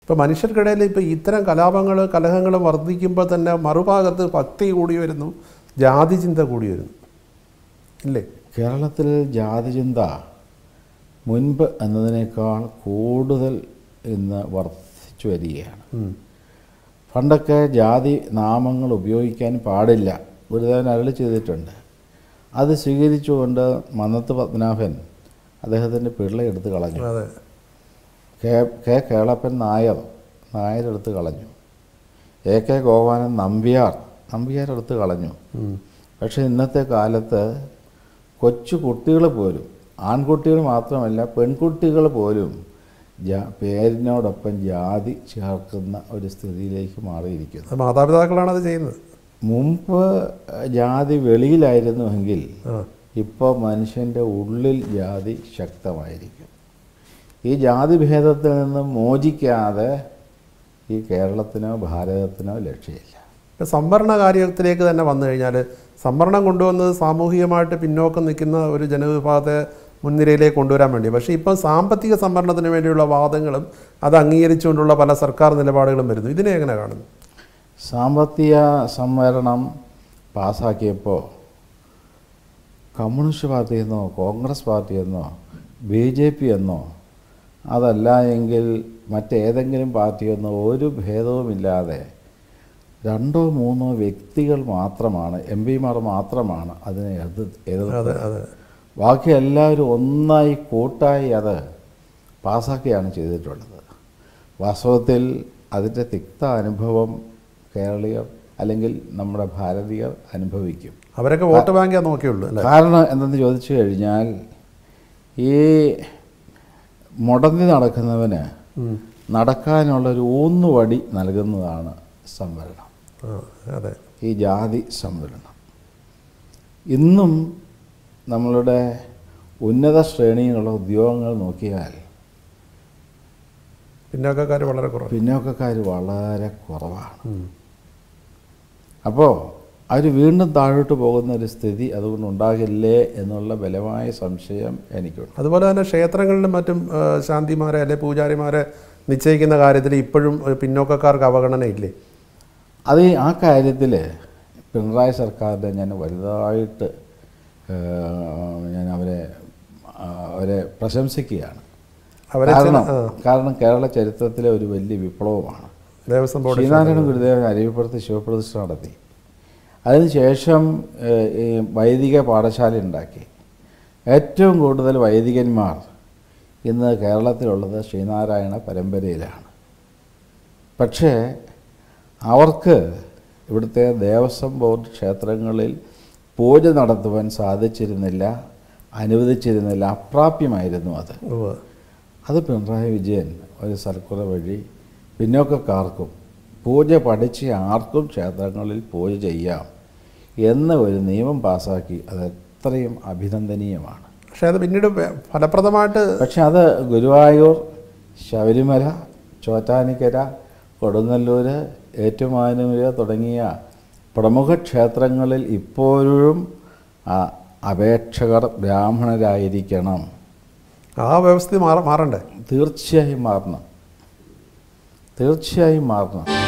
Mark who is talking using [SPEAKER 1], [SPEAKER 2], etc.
[SPEAKER 1] ഇപ്പോൾ മനുഷ്യർക്കിടയിൽ ഇപ്പോൾ ഇത്തരം കലാപങ്ങൾ കലഹങ്ങൾ വർദ്ധിക്കുമ്പോൾ തന്നെ മറുഭാഗത്ത് ഭക്തി കൂടി വരുന്നു ജാതി ചിന്ത കൂടി വരുന്നു ഇല്ലേ
[SPEAKER 2] കേരളത്തിൽ ജാതിചിന്ത മുൻപ് എന്നതിനേക്കാൾ കൂടുതൽ ഇന്ന് വർദ്ധിച്ചു വരികയാണ്
[SPEAKER 1] ഉം.
[SPEAKER 2] പണ്ടൊക്കെ ജാതി നാമങ്ങൾ ഉപയോഗിക്കാൻ പാടില്ല ഗുരുദേവൻ അരളി ചെയ്തിട്ടുണ്ട് അത് സ്വീകരിച്ചുകൊണ്ട് മന്നത്ത് പത്മനാഭൻ അദ്ദേഹത്തിൻ്റെ പിള്ളയെടുത്ത് കളഞ്ഞു
[SPEAKER 1] അതെ
[SPEAKER 2] കെ കെ കേളപ്പൻ നായർ നായരെടുത്ത് കളഞ്ഞു എ കെ ഗോപാലൻ നമ്പ്യാർ നമ്പ്യാരെടുത്ത് കളഞ്ഞു
[SPEAKER 1] ഉം.
[SPEAKER 2] പക്ഷേ ഇന്നത്തെ കാലത്ത് കൊച്ചു കുട്ടികൾ പോലും ആൺകുട്ടികൾ മാത്രമല്ല പെൺകുട്ടികൾ പോലും ജാ പേരിനോടൊപ്പം ജാതി ചേർക്കുന്ന ഒരു സ്ഥിതിയിലേക്ക് മാറിയിരിക്കുന്നു
[SPEAKER 1] അത് മാതാപിതാക്കളാണ് അത് ചെയ്യുന്നത്
[SPEAKER 2] മുമ്പ് ജാതി വെളിയിലായിരുന്നുവെങ്കിൽ
[SPEAKER 1] ആ
[SPEAKER 2] ഇപ്പോൾ മനുഷ്യൻ്റെ ഉള്ളിൽ ജാതി ശക്തമായിരിക്കും ഈ ജാതി ഭേദത്തിൽ നിന്ന് മോചിക്കാതെ ഈ കേരളത്തിനോ ഭാരതത്തിനോ ലക്ഷ്യമില്ല
[SPEAKER 1] ഇപ്പം സംവരണ കാര്യത്തിലേക്ക് തന്നെ വന്നു കഴിഞ്ഞാൽ സംവരണം കൊണ്ടുവന്നത് സാമൂഹികമായിട്ട് പിന്നോക്കം നിൽക്കുന്ന ഒരു ജനവിഭാഗത്തെ മുൻനിരയിലേക്ക് കൊണ്ടുവരാൻ വേണ്ടി പക്ഷേ ഇപ്പം സാമ്പത്തിക സംവരണത്തിന് വേണ്ടിയുള്ള വാദങ്ങളും അത് അംഗീകരിച്ചുകൊണ്ടുള്ള പല സർക്കാർ നിലപാടുകളും വരുന്നു ഇതിനെ എങ്ങനെ കാണുന്നു
[SPEAKER 2] സാമ്പത്തിക സംവരണം പാസ്സാക്കിയപ്പോൾ കമ്മ്യൂണിസ്റ്റ് പാർട്ടി എന്നോ കോൺഗ്രസ് പാർട്ടി എന്നോ ബി ജെ പി എന്നോ അതല്ല എങ്കിൽ മറ്റേതെങ്കിലും പാർട്ടി എന്നോ ഒരു ഭേദവുമില്ലാതെ രണ്ടോ മൂന്നോ വ്യക്തികൾ മാത്രമാണ് എം പിമാർ മാത്രമാണ് അതിനെ എതിർ എതിർത്തത്
[SPEAKER 1] അതെ അതെ
[SPEAKER 2] ബാക്കി എല്ലാവരും ഒന്നായി കൂട്ടായി അത് പാസ്സാക്കിയാണ് ചെയ്തിട്ടുള്ളത് വാസ്തവത്തിൽ അതിൻ്റെ തിക്ത അനുഭവം കേരളീയർ അല്ലെങ്കിൽ നമ്മുടെ ഭാരതീയർ അനുഭവിക്കും
[SPEAKER 1] അവരൊക്കെ വോട്ട് ബാങ്കിയാ നോക്കിയുള്ളൂ അല്ലേ
[SPEAKER 2] കാരണം എന്തെന്ന് ചോദിച്ചു കഴിഞ്ഞാൽ ഈ മുടന്തി നടക്കുന്നവന്
[SPEAKER 1] ഉം.
[SPEAKER 2] നടക്കാനുള്ളൊരു ഊന്നുവടി നൽകുന്നതാണ് സംവരണം
[SPEAKER 1] ആ അതെ
[SPEAKER 2] ഈ ജാതി സംവരണം ഇന്നും നമ്മളുടെ ഉന്നത ശ്രേണിയിലുള്ള ഉദ്യോഗങ്ങൾ നോക്കിയാൽ
[SPEAKER 1] പിന്നോക്കക്കാർ വളരെ കുറവ്
[SPEAKER 2] പിന്നോക്കക്കാർ വളരെ കുറവാണ്
[SPEAKER 1] ഉം.
[SPEAKER 2] അപ്പോൾ അവർ വീണ്ടും താഴോട്ട് പോകുന്ന ഒരു സ്ഥിതി അതുകൊണ്ട് ഉണ്ടാകില്ലേ എന്നുള്ള ബലമായ സംശയം എനിക്കുണ്ട്
[SPEAKER 1] അതുപോലെ തന്നെ ക്ഷേത്രങ്ങളിലും മറ്റും ആ, ശാന്തിമാരെ അല്ലെ പൂജാരിമാരെ നിശ്ചയിക്കുന്ന കാര്യത്തിൽ ഇപ്പോഴും ഒരു പിന്നോക്കക്കാർക്ക് അവഗണന ഇല്ലേ
[SPEAKER 2] അത് ഈ- ആ കാര്യത്തിൽ പിണറായി സർക്കാരിനെ ഞാൻ വലുതായിട്ട് ഏഹ്, ഞാൻ അവരെ ആ, അവരെ പ്രശംസിക്കുകയാണ്
[SPEAKER 1] അവരെ ചില-
[SPEAKER 2] കാരണം
[SPEAKER 1] ആ,
[SPEAKER 2] കാരണം കേരള ചരിത്രത്തിലെ ഒരു വലിയ വിപ്ലവമാണ്
[SPEAKER 1] ദേവസ്വം ബോർഡ്
[SPEAKER 2] ശ്രീനാരായണ ഗുരുദേവൻ അരുവിപ്പുറത്ത് ശിവപ്രതിഷ്ഠ നടത്തി അതിനുശേഷം ഏഹ്, ഈ വൈദിക പാഠശാല ഉണ്ടാക്കി ഏറ്റവും കൂടുതൽ വൈദികന്മാർ ഇന്ന് കേരളത്തിലുള്ളത് ശ്രീനാരായണ പരമ്പരയിലാണ് പക്ഷേ അവർക്ക് ഇവിടുത്തെ ദേവസ്വം ബോർഡ് ക്ഷേത്രങ്ങളിൽ പൂജ നടത്തുവാൻ സാധിച്ചിരുന്നില്ല അനുവദിച്ചിരുന്നില്ല അപ്രാപ്യമായിരുന്നു അത്
[SPEAKER 1] ഉവ്വ്.
[SPEAKER 2] അത് പിണറായി വിജയൻ ഒരു സർക്കുലർ വഴി പിന്നോക്കക്കാർക്കും പൂജ പഠിച്ച് ആർക്കും ക്ഷേത്രങ്ങളിൽ പൂജ ചെയ്യാം എന്ന ഒരു നിയമം പാസാക്കി അത് എത്രയും അഭിനന്ദനീയമാണ്
[SPEAKER 1] പക്ഷേ അത് പിന്നീട് വെ- ഫലപ്രദമായിട്ട്
[SPEAKER 2] പക്ഷെ അത് ഗുരുവായൂർ ശബരിമല ചോറ്റാനിക്കര കൊടുങ്ങല്ലൂർ ഏറ്റുമാനൂര് തുടങ്ങിയ പ്രമുഖ ക്ഷേത്രങ്ങളിൽ ഇപ്പോഴും ആ, അപേക്ഷകർ ബ്രാഹ്മണരായിരിക്കണം
[SPEAKER 1] ആ വ്യവസ്ഥ മാറ മാറണ്ടേ
[SPEAKER 2] തീർച്ചയായും മാറണം തീർച്ചയായും മാറണം